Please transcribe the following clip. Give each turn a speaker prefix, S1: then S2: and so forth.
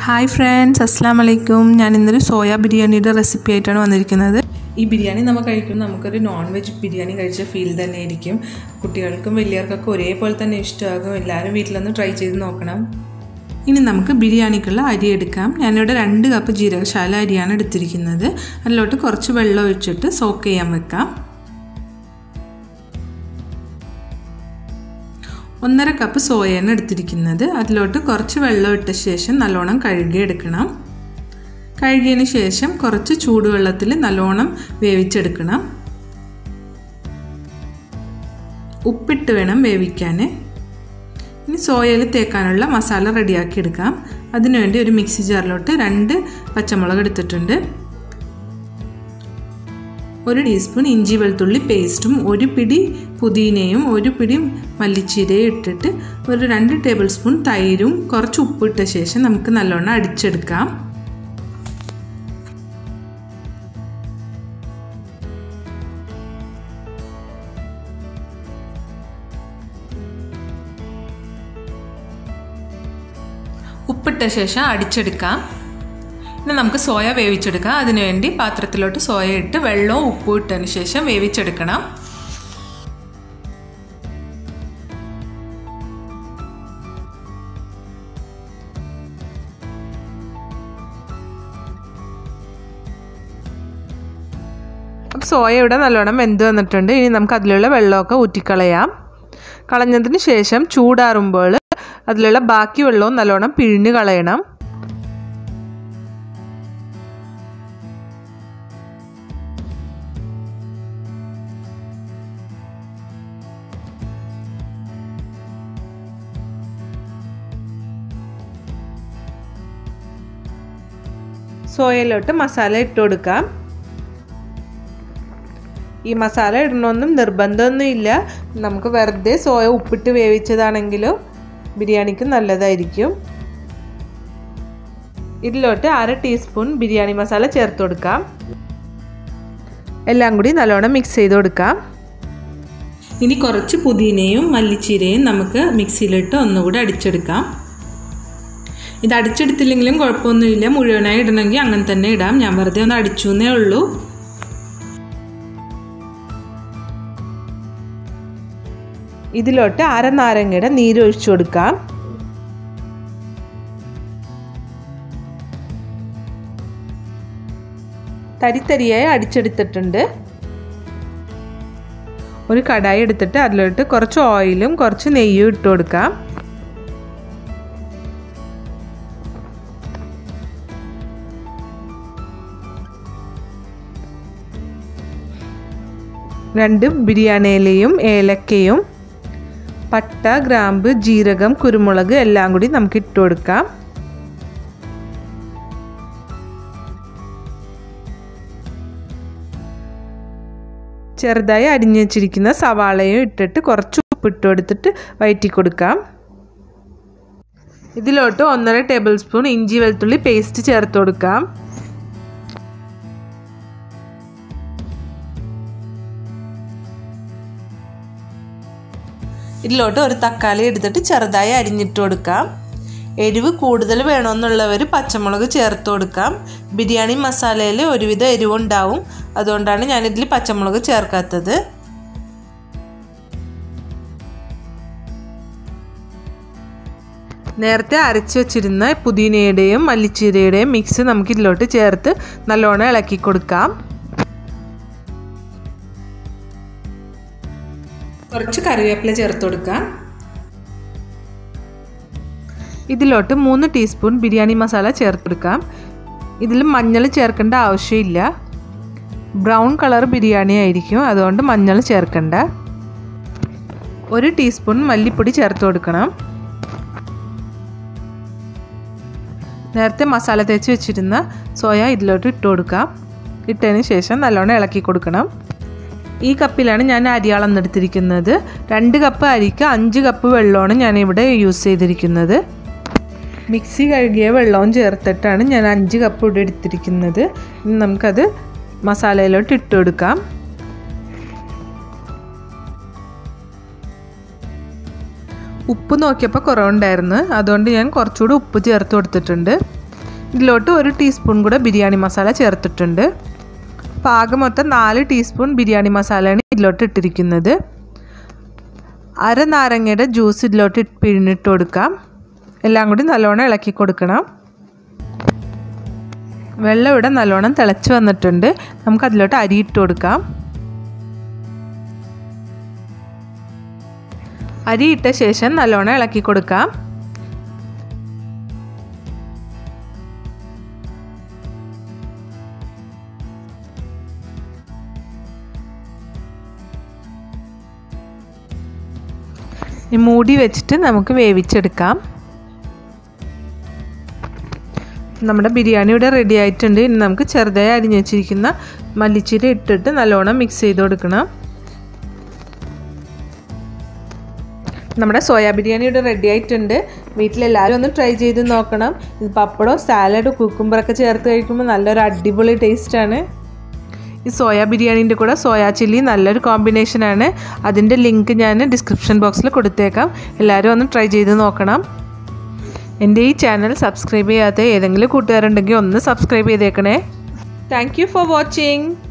S1: hi friends അസ്സാം വലൈക്കും ഞാൻ ഇന്നൊരു സോയ ബിരിയാണിയുടെ റെസിപ്പി ആയിട്ടാണ് വന്നിരിക്കുന്നത് ഈ ബിരിയാണി നമ്മൾ കഴിക്കുമ്പോൾ നമുക്കൊരു നോൺ വെജ് ബിരിയാണി കഴിച്ച ഫീൽ തന്നെ ആയിരിക്കും കുട്ടികൾക്കും വലിയവർക്കൊക്കെ ഒരേപോലെ തന്നെ ഇഷ്ടമാകും എല്ലാവരും വീട്ടിലൊന്ന് ട്രൈ ചെയ്ത് നോക്കണം ഇനി നമുക്ക് ബിരിയാണിക്കുള്ള അരി എടുക്കാം ഞാനിവിടെ രണ്ട് കപ്പ് ജീരകശാല അരിയാണ് എടുത്തിരിക്കുന്നത് അതിലോട്ട് കുറച്ച് വെള്ളം ഒഴിച്ചിട്ട് സോക്ക് ചെയ്യാൻ വെക്കാം ഒന്നര കപ്പ് സോയയാണ് എടുത്തിരിക്കുന്നത് അതിലോട്ട് കുറച്ച് വെള്ളം ഇട്ട ശേഷം നല്ലോണം കഴുകി എടുക്കണം കഴുകിയതിന് ശേഷം കുറച്ച് ചൂടുവെള്ളത്തിൽ നല്ലോണം വേവിച്ചെടുക്കണം ഉപ്പിട്ട് വേണം വേവിക്കാൻ ഇനി സോയയിൽ തേക്കാനുള്ള മസാല റെഡിയാക്കി എടുക്കാം അതിനുവേണ്ടി ഒരു മിക്സി ജാറിലോട്ട് രണ്ട് പച്ചമുളക് എടുത്തിട്ടുണ്ട് ഒരു ടീസ്പൂൺ ഇഞ്ചി വെളുത്തുള്ളി പേസ്റ്റും ഒരു പിടി പുതിനയും ഒരു പിടി മല്ലിച്ചീരയും ഇട്ടിട്ട് ഒരു രണ്ട് ടേബിൾ സ്പൂൺ തൈരും കുറച്ച് ഉപ്പിട്ട ശേഷം നമുക്ക് നല്ലോണം അടിച്ചെടുക്കാം ഉപ്പിട്ട ശേഷം അടിച്ചെടുക്കാം ഇനി നമുക്ക് സോയ വേവിച്ചെടുക്കാം അതിനുവേണ്ടി പാത്രത്തിലോട്ട് സോയ ഇട്ട് വെള്ളവും ഉപ്പും ഇട്ടതിന് ശേഷം വേവിച്ചെടുക്കണം അപ്പോൾ സോയ ഇവിടെ നല്ലോണം വെന്ത് വന്നിട്ടുണ്ട് ഇനി നമുക്ക് അതിലുള്ള വെള്ളമൊക്കെ ഊറ്റിക്കളയാം കളഞ്ഞതിന് ശേഷം ചൂടാറുമ്പോൾ അതിലുള്ള ബാക്കി വെള്ളവും നല്ലോണം പിഴിഞ്ഞ് കളയണം സോയയിലോട്ട് മസാല ഇട്ട് കൊടുക്കാം ഈ മസാല ഇടണമെന്നും നിർബന്ധമൊന്നുമില്ല നമുക്ക് വെറുതെ സോയ ഉപ്പിട്ട് വേവിച്ചതാണെങ്കിലും ബിരിയാണിക്ക് നല്ലതായിരിക്കും ഇതിലോട്ട് അര ടീസ്പൂൺ ബിരിയാണി മസാല ചേർത്ത് കൊടുക്കാം എല്ലാം കൂടി നല്ലോണം മിക്സ് ചെയ്ത് കൊടുക്കാം ഇനി കുറച്ച് പുതിനയും മല്ലിച്ചീരയും നമുക്ക് മിക്സിയിലിട്ട് ഒന്നുകൂടി അടിച്ചെടുക്കാം ഇത് അടിച്ചെടുത്തില്ലെങ്കിലും കുഴപ്പമൊന്നുമില്ല മുഴുവനായി ഇടണമെങ്കിൽ അങ്ങനെ തന്നെ ഇടാം ഞാൻ വെറുതെ ഒന്ന് അടിച്ചു എന്നേ ഉള്ളൂ ഇതിലോട്ട് അര നാരങ്ങയുടെ നീരൊഴിച്ചു കൊടുക്കാം തരിത്തരിയായി അടിച്ചെടുത്തിട്ടുണ്ട് ഒരു കടായി എടുത്തിട്ട് അതിലോട്ട് കുറച്ച് ഓയിലും കുറച്ച് നെയ്യും ഇട്ട് കൊടുക്കാം രണ്ട് ബിരിയാണി ഇലയും ഏലക്കയും പട്ട ഗ്രാമ്പ് ജീരകം കുരുമുളക് എല്ലാം കൂടി നമുക്ക് ഇട്ട് കൊടുക്കാം ചെറുതായി അരിഞ്ഞു വെച്ചിരിക്കുന്ന സവാളയും ഇട്ടിട്ട് കുറച്ച് ഉപ്പിട്ട് കൊടുത്തിട്ട് വയറ്റി കൊടുക്കാം ഇതിലോട്ട് ഒന്നര ടേബിൾ സ്പൂൺ ഇഞ്ചി വെളുത്തുള്ളി പേസ്റ്റ് ചേർത്ത് കൊടുക്കാം ഇതിലോട്ട് ഒരു തക്കാളി എടുത്തിട്ട് ചെറുതായി അരിഞ്ഞിട്ട് കൊടുക്കാം എരിവ് കൂടുതൽ വേണമെന്നുള്ളവർ പച്ചമുളക് ചേർത്ത് കൊടുക്കാം ബിരിയാണി മസാലയിൽ ഒരുവിധം എരിവുണ്ടാവും അതുകൊണ്ടാണ് ഞാനിതിൽ പച്ചമുളക് ചേർക്കാത്തത് നേരത്തെ അരച്ച് വെച്ചിരുന്ന പുതിനയുടെയും മല്ലിച്ചീരയുടെയും മിക്സ് നമുക്ക് ഇതിലോട്ട് ചേർത്ത് നല്ലോണം ഇളക്കി കൊടുക്കാം കുറച്ച് കറിവേപ്പില ചേർത്ത് കൊടുക്കാം ഇതിലോട്ട് മൂന്ന് ടീസ്പൂൺ ബിരിയാണി മസാല ചേർത്ത് കൊടുക്കാം ഇതിൽ മഞ്ഞൾ ചേർക്കേണ്ട ആവശ്യമില്ല ബ്രൗൺ കളർ ബിരിയാണി ആയിരിക്കും അതുകൊണ്ട് മഞ്ഞൾ ചേർക്കണ്ട ഒരു ടീസ്പൂൺ മല്ലിപ്പൊടി ചേർത്ത് കൊടുക്കണം നേരത്തെ മസാല തേച്ച് വെച്ചിരുന്ന സോയ ഇതിലോട്ട് ഇട്ട് കൊടുക്കാം ഇട്ടതിന് ശേഷം നല്ലോണം ഇളക്കി കൊടുക്കണം ഈ കപ്പിലാണ് ഞാൻ അരി അളന്നെടുത്തിരിക്കുന്നത് രണ്ട് കപ്പ് അരിക്ക് അഞ്ച് കപ്പ് വെള്ളമാണ് ഞാൻ ഇവിടെ യൂസ് ചെയ്തിരിക്കുന്നത് മിക്സി കഴുകിയ വെള്ളവും ചേർത്തിട്ടാണ് ഞാൻ അഞ്ച് കപ്പ് ഇവിടെ എടുത്തിരിക്കുന്നത് ഇനി നമുക്കത് മസാലയിലോട്ട് ഇട്ട് കൊടുക്കാം ഉപ്പ് നോക്കിയപ്പോൾ കുറവുണ്ടായിരുന്നു അതുകൊണ്ട് ഞാൻ കുറച്ചുകൂടി ഉപ്പ് ചേർത്ത് കൊടുത്തിട്ടുണ്ട് ഇതിലോട്ട് ഒരു ടീസ്പൂൺ കൂടെ ബിരിയാണി മസാല ചേർത്തിട്ടുണ്ട് അപ്പോൾ ആകെ മൊത്തം നാല് ടീസ്പൂൺ ബിരിയാണി മസാലയാണ് ഇതിലോട്ട് ഇട്ടിരിക്കുന്നത് അര നാരങ്ങയുടെ ജ്യൂസ് ഇതിലോട്ട് പിഴിഞ്ഞിട്ട് കൊടുക്കാം എല്ലാം കൂടി നല്ലോണം ഇളക്കി കൊടുക്കണം വെള്ളം ഇവിടെ നല്ലോണം തിളച്ച് വന്നിട്ടുണ്ട് നമുക്ക് അതിലോട്ട് അരി ഇട്ട് കൊടുക്കാം അരി ഇട്ട ശേഷം നല്ലോണം ഇളക്കി കൊടുക്കാം ഈ മൂടി വെച്ചിട്ട് നമുക്ക് വേവിച്ചെടുക്കാം നമ്മുടെ ബിരിയാണി ഇവിടെ റെഡി ആയിട്ടുണ്ട് ഇനി നമുക്ക് ചെറുതായി അരിഞ്ഞ് വെച്ചിരിക്കുന്ന മല്ലിച്ചീര ഇട്ടിട്ട് നല്ലോണം മിക്സ് ചെയ്ത് കൊടുക്കണം നമ്മുടെ സോയാ ബിരിയാണി ഇവിടെ റെഡി ആയിട്ടുണ്ട് വീട്ടിലെല്ലാവരും ഒന്ന് ട്രൈ ചെയ്ത് നോക്കണം ഇത് പപ്പടം സാലഡ് കുക്കുംബറൊക്കെ ചേർത്ത് കഴിക്കുമ്പോൾ നല്ലൊരു അടിപൊളി ടേസ്റ്റാണ് ഈ സോയാ ബിരിയാണീൻ്റെ കൂടെ സോയാ ചില്ലി നല്ലൊരു കോമ്പിനേഷനാണ് അതിൻ്റെ ലിങ്ക് ഞാൻ ഡിസ്ക്രിപ്ഷൻ ബോക്സിൽ കൊടുത്തേക്കാം എല്ലാവരും ഒന്ന് ട്രൈ ചെയ്ത് നോക്കണം എൻ്റെ ഈ ചാനൽ സബ്സ്ക്രൈബ് ചെയ്യാത്ത ഏതെങ്കിലും കൂട്ടുകാരുണ്ടെങ്കിൽ ഒന്ന് സബ്സ്ക്രൈബ് ചെയ്തേക്കണേ താങ്ക് യു ഫോർ വാച്ചിങ്